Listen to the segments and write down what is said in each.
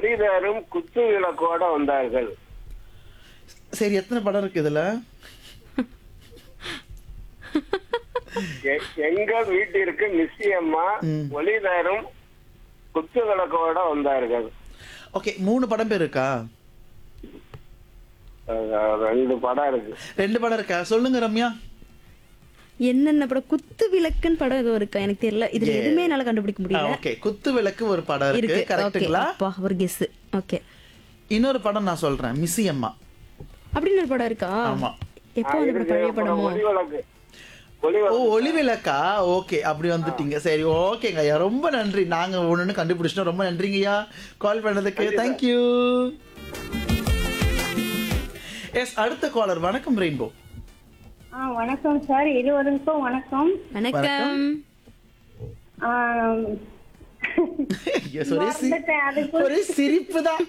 ஒளி தரும் குத்து விளக்கோட வந்தார்கள் சரி எத்தனை படம் இருக்கு இதுல எ- எங்கள் வீட்டிற்கு மிஸ்ஸி அம்மா ம். ஒளி தரும் குத்து விளக்கோட வந்தார்கள் ஓகே மூணு படம் பேர் இருக்கா அஹ், ரெண்டு படம் இருக்கு ரெண்டு படம் இருக்கா சொல்லுங்க ரம்யா என்னென்ன படம் குத்து விளக்குன்னு படம் ஏதோ இருக்கா எனக்கு தெரியல இதுல Yeah. எதுவுமே என்னால கண்டுபிடிக்க முடியல ஓகே குத்து விளக்கு ஒரு படம் இருக்கு இருக்கு ஓகே கரெக்ட்டுங்களா அப்பா ஒரு கெஸ் ஓகே இன்னொரு படம் நான் சொல்றேன் மிஸ்ஸி அம்மா அப்படின்னு ஒரு படம் இருக்கா ஆமா. எப்போ வந்து இருக்கு. பழைய அப்புறம் படமோ ஒளி விளக்கு ஒளி ஓ விளக்கு ஒளி விளக்கா ஓகே அப்படி வந்துட்டீங்க சரி ஓகேங்க ஐயா ரொம்ப நன்றி நாங்க ஒண்ணு கண்டுபிடிச்சிட்டோம் ரொம்ப நன்றிங்க ஐயா கால் பண்ணதுக்கு தேங்க்யூ எஸ் அடுத்த காலர் வணக்கம் ரெயின்போ ஆ வணக்கம் சார் இருவருக்கும் வணக்கம் வணக்கம் ஆம், Yes, ஒரே சி- மறந்துட்டேன். அதுக்கு- ஒரே சிரிப்பு தான்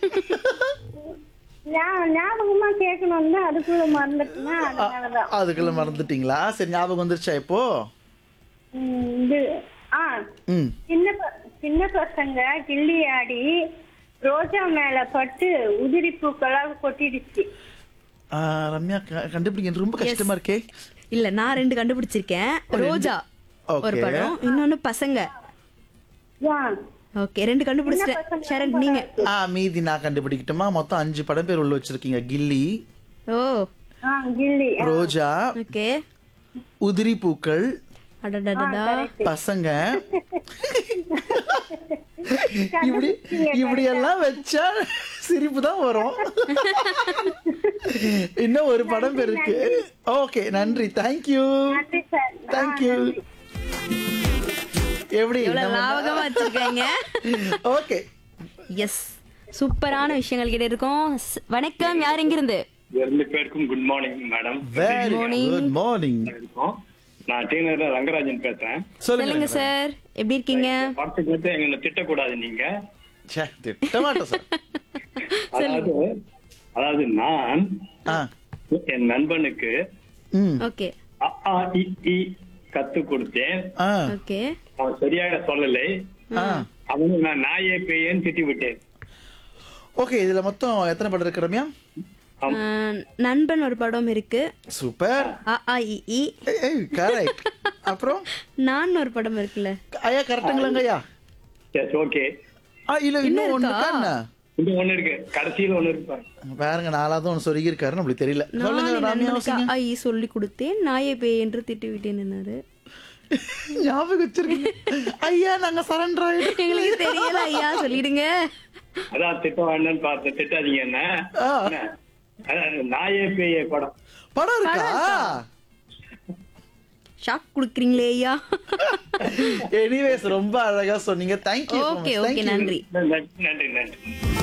ஞா- ஞாபகமா கேட்கணும் தான் அதுக்குள்ள மறந்துட்டுனா அதனாலதான் அதுக்குள்ள மறந்துட்டீங்களா சரி ஞாபகம் வந்துருச்சா இப்போ ம், இது ஆ ம் சின்ன ப- சின்ன பசங்க கிள்ளி ஆடி ரோஜா மேல பட்டு உதிரி பூக்களாக கொட்டிடுச்சு ஆ, ரம்யா க- கண்டுபிடிக்க ரொம்ப கஷ்டமா இருக்கே இல்ல நான் ரெண்டு கண்டுபிடிச்சிருக்கேன் ரோஜா ஒரு Okay. படம் இன்னொன்னு பசங்க யா ஓகே ரெண்டு கண்டுபிடிச்சிட்டேன் சரண் நீங்க ஆ மீதி நான் கண்டுபிடிக்கட்டுமா மொத்தம் அஞ்சு படம் பேர் உள்ள வச்சிருக்கீங்க கில்லி ஓ ஆ கிள்ளி ஆ, ரோஜா ஓகே உதிரி பூக்கள் அடடடடா பசங்க இப்படி இப்படி எல்லாம் வச்சா சிரிப்பு தான் வரும் இன்னும் ஒரு படம் பேர் இருக்கு ஓகே நன்றி தேங்க்யூ நன்றி சார் ஆ, தேங்க்யூ நன்றி. எப்படி எவ்வளவு லாவகமா வச்சிருக்காங்க ஓகே எஸ் சூப்பரான விஷயங்கள் கிட்ட இருக்கோம் ஸ்- வணக்கம் யார் எங்க இருந்து ரெண்டு பேருக்கும் good morning madam very good morning இருக்கோம் நான் டீனர்ல ரங்கராஜன் பேசுறேன் சொல்லுங்க சொல்லுங்க சார் எப்படி இருக்கீங்க பார்த்து கேட்டு எங்களை திட்டக்கூடாது நீங்க ச்சே, திட்ட மாட்டோம் சார் அதாவது அதாவது நான் ஆ என் நண்பனுக்கு ம் ஓகே அ, ஆ, இ, ஈ கத்து கொடுத்தேன் ஆ ஓகே அவன் சரியாக சொல்லலை ஆ அவனுக்கு நான் நாயே பேயேன்னு திட்டி விட்டேன் ஓகே இதுல மொத்தம் எத்தனை படம் இருக்கு ரம்யா நண்பன் ஒரு படம் இருக்கு சூப்பர் அ ஆ இ ஈ கரெக்ட் அப்புறம் நான் ஒரு படம் இருக்குல்ல ஐயா கரெக்டுங்களாங்க ஐயா எஸ் ஓகே ஆ இல்ல இன்னும் ஒண்ணு இருக்கா என்ன இந்த ஒண்ணு இருக்கு கடைசியில ஒண்ணு இருக்கு பாருங்க. பாருங்க நாலாவது ஒன்று சொருகி இருக்காரு நம்மளுக்கு தெரியல சொல்லுங்க நான் ரம்யா நண்பனுக்கு யோசிங்க அ, ஆ, இ சொல்லி கொடுத்தேன் நாயை பேய் என்று திட்டி விட்டேன் என்னாரு ஞாபகம் வச்சிருக்கீங்க ஐயா நாங்க சரண்டர் ஆயிடும் எங்களுக்கு தெரியல ஐயா சொல்லிடுங்க அதான் திட்ட வேண்டாம்னு பார்த்தேன் திட்டாதீங்க என்ன ஆ. என்ன? அதான் நாயே பேய படம் படம் இருக்கா ஷாக் குடுக்குறீங்களே ஐயா எனிவேஸ் ரொம்ப அழகா சொன்னீங்க தேங்க்யூ ஓகே ஓகே நன்றி நன்றி நன்றி நன்றி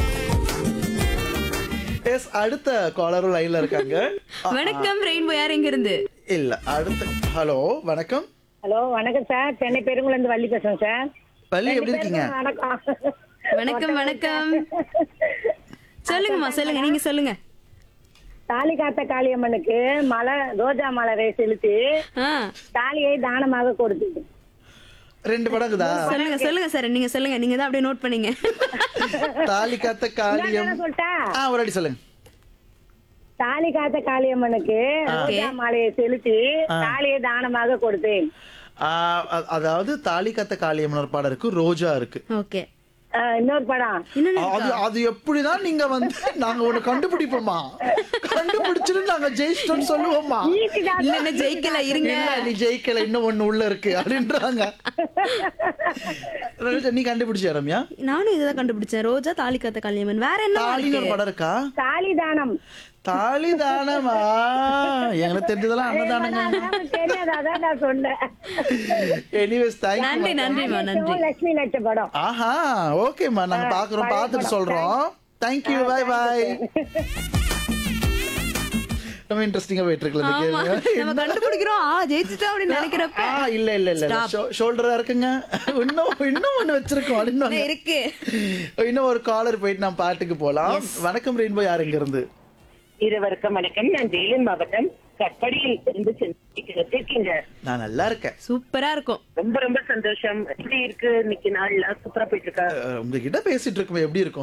எஸ் அடுத்த காலரும் லைன்ல இருக்காங்க வணக்கம் ரெயின்போ யார் எங்க இருந்து இல்ல அடுத்த ஹலோ வணக்கம் ஹலோ வணக்கம் சார் சென்னை பெருங்குளம் இருந்து வள்ளி பேசுறேன் சார் பள்ளி எப்படி இருக்கீங்க வணக்கம் வணக்கம் வணக்கம் சொல்லுங்கம்மா சொல்லுங்க நீங்க சொல்லுங்க தாலி காத்த காளியம்மனுக்கு மலை ரோஜா மலரை செலுத்தி ஆ தாலியை தானமாக கொடுத்தது ரெண்டு படம் இருக்குதா சொல்லுங்க சொல்லுங்க சார் நீங்க சொல்லுங்க நீங்க தான் அப்படியே நோட் பண்ணீங்க தாலி காத்த காளியம் நான் சொல்லிட்டா ஆ ஒரு அடி சொல்லுங்க தாலி காத்த காளியம்மனுக்கு ரோஜா மாலையை செலுத்தி தாலியை தானமாக கொடுத்தேன் ஆ, அ- அதாவது தாலி காத்த காளியம்மன் ஒரு படம் இருக்கு ரோஜா இருக்கு ஓகே ஆ, இன்னொரு படம் இன்னொன்னு அது அது எப்படிதான் நீங்க வந்து நாங்க ஒண்ணு கண்டுபிடிப்போமா கண்டுபிடிச்சிட்டு நாங்க ஜெயிச்சிட்டோம்னு சொல்லுவோமா இல்ல என்ன ஜெயிக்கல இருங்க இல்ல நீ ஜெயிக்கல இன்னும் ஒண்ணு உள்ள இருக்கு அப்படின்றாங்க ரோஜா, நீ பிடிச்ச ரம்யா நானும் இதுதான் கண்டுபிடிச்சேன் ரோஜா தாலி காத்த கல்யாணம் வேற என்ன தாலின்னு ஒரு படம் இருக்கா தாலி தானம் தாலி தானமா எங்களுக்கு தெரிஞ்சதெல்லாம் அன்னதானங்க எனக்கு தெரியாது அதான் நான் சொன்னேன் எனிவேஸ் தேங்க்யூ நன்றி நன்றிமா நன்றி லட்சுமி நட்ச படம் ஆஹா ஓகேம்மா நாங்க பாக்குறோம் பார்த்துட்டு சொல்றோம் தேங்க்யூ பை பை ரொம்ப இன்ட்ரெஸ்டிங்கா போயிட்டு இருக்குல்ல இந்த ஆமா கேம் நம்ம கண்டுபிடிக்கிறோம் ஆ ஜெயிச்சிட்டோம் அப்படின்னு நினைக்கிறப்ப ஆ இல்ல இல்ல இல்ல ஷோல்டரா இருக்குங்க இன்னும் இன்னும் ஒண்ணு வச்சிருக்கோம் இன்னும் அப்படின்னு இருக்கு இன்னும் ஒரு காலர் போயிட்டு நம்ம பாட்டுக்கு போலாம் வணக்கம் ரெயின்போ யார் இங்க இருந்து இருவருக்கும் வணக்கம் நான் வேலூர் மாவட்டம் கட்படியில் இருந்து இருக்கீங்க நான் நல்லா இருக்கேன் சூப்பரா இருக்கும் ரொம்ப ரொம்ப சந்தோஷம் எப்படி இருக்கு இன்னைக்கு நாள்ல சூப்பரா போயிட்டு இருக்கா அஹ், உங்ககிட்ட பேசிட்டு இருக்கோம் எப்படி இருக்கும்